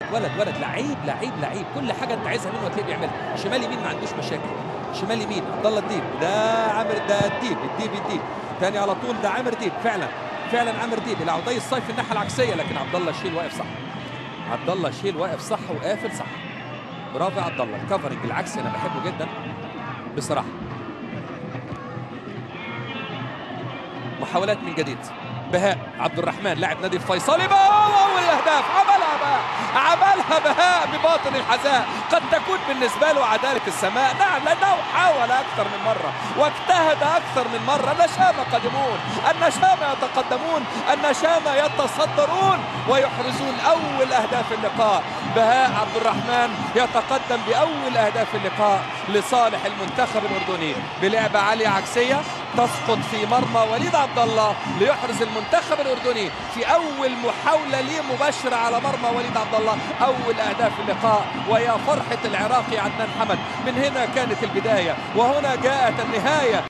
ولد ولد لعيب لعيب لعيب كل حاجه انت عايزها منه هتلاقيه بيعملها شمال يمين ما عندوش مشاكل شمال يمين عبد الله الديب ده عامر ده الديب الديب الديب تاني على طول ده عامر ديب فعلا فعلا عامر ديب العودي الصيف الناحيه العكسيه لكن عبد الله شيل واقف صح عبد الله شيل واقف صح وقافل صح برافو يا عبد الله الكفرنج العكسي انا بحبه جدا بصراحه محاولات من جديد بهاء عبد الرحمن لاعب نادي الفيصلي بقى اول الاهداف عملها بقى عملها بهاء بباطن الحذاء قد تكون بالنسبه له عداله السماء نعم لانه حاول اكثر من مره واجتهد اكثر من مره النشامه قادمون النشامه يتقدمون النشامه يتصدرون ويحرزون اول اهداف اللقاء بهاء عبد الرحمن يتقدم باول اهداف اللقاء لصالح المنتخب الاردني بلعبه عاليه عكسيه تسقط في مرمى وليد عبد الله ليحرز المنتخب الاردني في اول محاوله ليه مباشره على مرمى وليد عبد الله اول اهداف اللقاء ويا فرحه العراقي عدنان حمد من هنا كانت البدايه وهنا جاءت النهايه